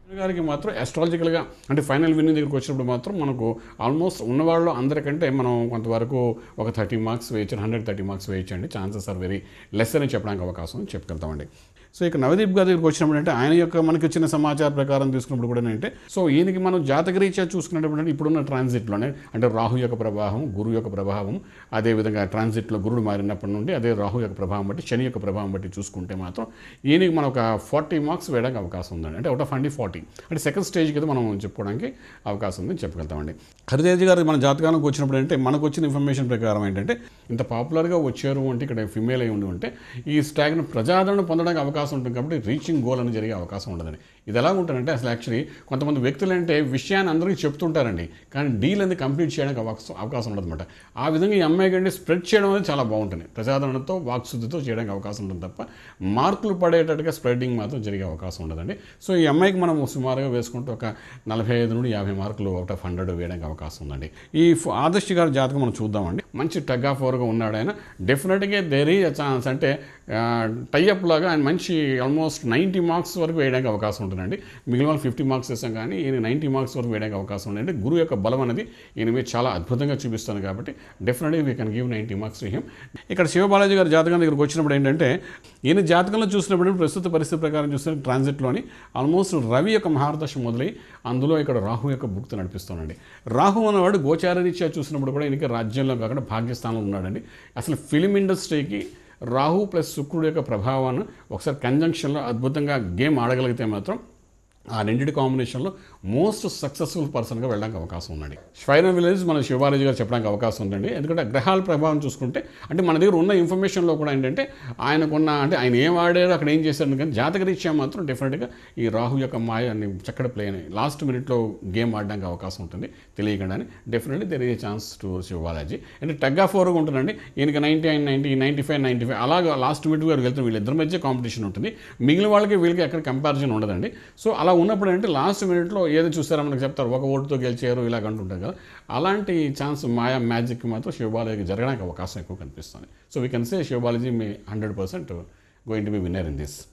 గారికి మాత్రం అస్ట్రాలజికల్గా అంటే ఫైనల్ విన్నింగ్ దగ్గరికి వచ్చినప్పుడు మాత్రం మనకు ఆల్మోస్ట్ ఉన్నవాళ్ళు అందరికంటే మనం కొంతవరకు ఒక థర్టీ మార్క్స్ వేయచ్చు హండ్రెడ్ థర్టీ మార్క్స్ వేయచ్చండి ఛాన్సెస్ ఆర్ వెరీ లెస్ అని చెప్పడానికి అవకాశం ఉంది చెప్పగలుగుతామండి సో ఇక నవదీప్ గారి దగ్గరికి వచ్చినప్పుడు అంటే ఆయన యొక్క మనకి వచ్చిన సమాచార ప్రకారం తీసుకున్నప్పుడు కూడా ఏంటంటే సో ఈయనకి మనం జాతకరీత్యా చూసుకునేటప్పుడు అంటే ఇప్పుడున్న ట్రాన్సిట్లోనే అంటే రాహు యొక్క ప్రభావం గురువు యొక్క ప్రభావం అదేవిధంగా ట్రాన్సిట్లో గురుడు మారినప్పటి నుండి అదే రాహు యొక్క ప్రభావం బట్టి శని యొక్క ప్రభావం బట్టి చూసుకుంటే మాత్రం ఈయనకి మనం ఒక ఫార్టీ మార్క్స్ వేయడానికి అవకాశం ఉందండి అంటే అవుట్ ఆఫ్ హండ్రెడ్ ఫార్టీ అంటే సెకండ్ స్టేజ్ కింద మనం చెప్పుకోవడానికి అవకాశం ఉందని చెప్పగలుగుతామండి హరితేజ్ గారు మన జాతకానికి వచ్చినప్పుడు అంటే మనకు వచ్చిన ఇన్ఫర్మేషన్ ప్రకారం ఏంటంటే ఇంత పాపులర్గా వచ్చారు అంటే ఇక్కడ ఫిమేల్ అయి ఉండి ఉంటే ఈ స్టాగ్ను ప్రజాదరణ పొందడానికి అవకాశం ఉంటుంది కాబట్టి రీచింగ్ గోల్ అని జరిగే అవకాశం ఉండదండి ఇది ఎలా ఉంటుందంటే అసలు యాక్చువల్లీ కొంతమంది వ్యక్తులు అంటే విషయాన్ని అందరికీ చెప్తుంటారండి కానీ డీల్ అనేది కంప్లీట్ చేయడానికి అవకాశం అవకాశం ఉండదన్నమాట ఆ విధంగా ఈ అమ్మాయి కంటే స్ప్రెడ్ చేయడం అనేది చాలా బాగుంటుంది ప్రజాదరణతో వాక్శుద్ధితో చేయడానికి అవకాశం ఉంటుంది తప్ప మార్కులు పడేటట్టుగా స్ప్రెడ్డింగ్ మాత్రం జరిగే అవకాశం ఉండదండి సో ఈ అమ్మాయికి మనం సుమారుగా వేసుకుంటే ఒక నలభై ఐదు నుండి యాభై మార్కులు అవుట్ ఆఫ్ హండ్రెడ్ వేయడానికి అవకాశం ఉందండి ఈ ఫ్- ఆదర్శ్ గారి జాతకం మనం చూద్దామండి మంచి టగ్ ఆఫ్ ఓవర్గా ఉన్నాడు ఆయన డెఫినెట్గా దేర్ ఈ ఛాన్స్ అంటే టైఅప్ లాగా ఆయన మంచి ఆల్మోస్ట్ నైంటీ మార్క్స్ వరకు వేయడానికి అవకాశం ఉంటుందండి మిగిలిన వాళ్ళు ఫిఫ్టీ మార్క్స్ వేసాం కానీ ఈయన నైంటీ మార్క్స్ వరకు వేయడానికి అవకాశం ఉందండి గురువు యొక్క బలం అనేది ఈయన మీద చాలా అద్భుతంగా చూపిస్తుంది కాబట్టి డెఫినెట్గా we can give ninety marks to him ఇక్కడ శివబాలాజీ గారి జాతకం దగ్గరికి వచ్చినప్పుడు ఏంటంటే ఈయన జాతకంలో చూసినప్పుడు ప్రస్తుత పరిస్థితి ప్రకారం చూస్తే ట్రాన్సిట్లోని ఆల్మోస్ట్ రవి యొక్క మహారదశ మొదలై అందులో ఇక్కడ రాహు యొక్క భుక్తి నడిపిస్తున్నాడండి రాహు అనేవాడు గోచార రీత్యా చూసినప్పుడు కూడా ఈయనకి రాజ్యంలో కాకుండా భాగ్యస్థానంలో ఉన్నాడండి అసలు ఫిలిం ఇండస్ట్రీకి రాహు ప్లస్ శుక్రుడు యొక్క ప్రభావాన్ని ఒకసారి కంజంక్షన్లో అద్భుతంగా గేమ్ ఆడగలిగితే మాత్రం ఆ రెండింటి కాంబినేషన్లో మోస్ట్ సక్సెస్ఫుల్ పర్సన్గా వెళ్ళడానికి అవకాశం ఉందండి ఫైనల్ విలేజ్ మన శివారెడ్డి గారు చెప్పడానికి అవకాశం ఉందండి ఎందుకంటే గ్రహాల ప్రభావం చూసుకుంటే అంటే మన దగ్గర ఉన్న ఇన్ఫర్మేషన్లో కూడా ఏంటంటే ఆయనకున్న అంటే ఆయన ఏం ఆడారో అక్కడ ఏం చేశారు కానీ జాతక రీత్యా మాత్రం డెఫినెట్గా ఈ రాహు యొక్క మాయాన్ని చక్కడ ప్లే అని లాస్ట్ మినిట్లో గేమ్ ఆడడానికి అవకాశం ఉంటుంది తెలియకుండానే definitely there a chance to శివాలజీ అంటే టగ్ ఆఫ్ ఓవర్గా ఉంటుందండి ఈయనకి ninety and ninety ninety five ninety five అలాగా లాస్ట్ మినిట్ వరకు వెళ్తున్న వీళ్ళిద్దరి మధ్య కాంపిటీషన్ ఉంటుంది మిగిలిన వాళ్ళకి వీళ్ళకి ఎక్కడ కంపారిజన్ ఉండదండి సో అలా ఉన్నప్పుడు అంటే లాస్ట్ మినిట్లో ఏదో చూస్తారో మనకు చెప్తారు ఒక ఓటుతో గెలిచారు ఇలాగ అంటుంటారు కదా అలాంటి ఛాన్స్ మాయా మ్యాజిక్ మాత్రం శివబాలజీకి జరగడానికి అవకాశం ఎక్కువ కనిపిస్తుంది so we can say Shivabalaji me hundred percent going to be winner in this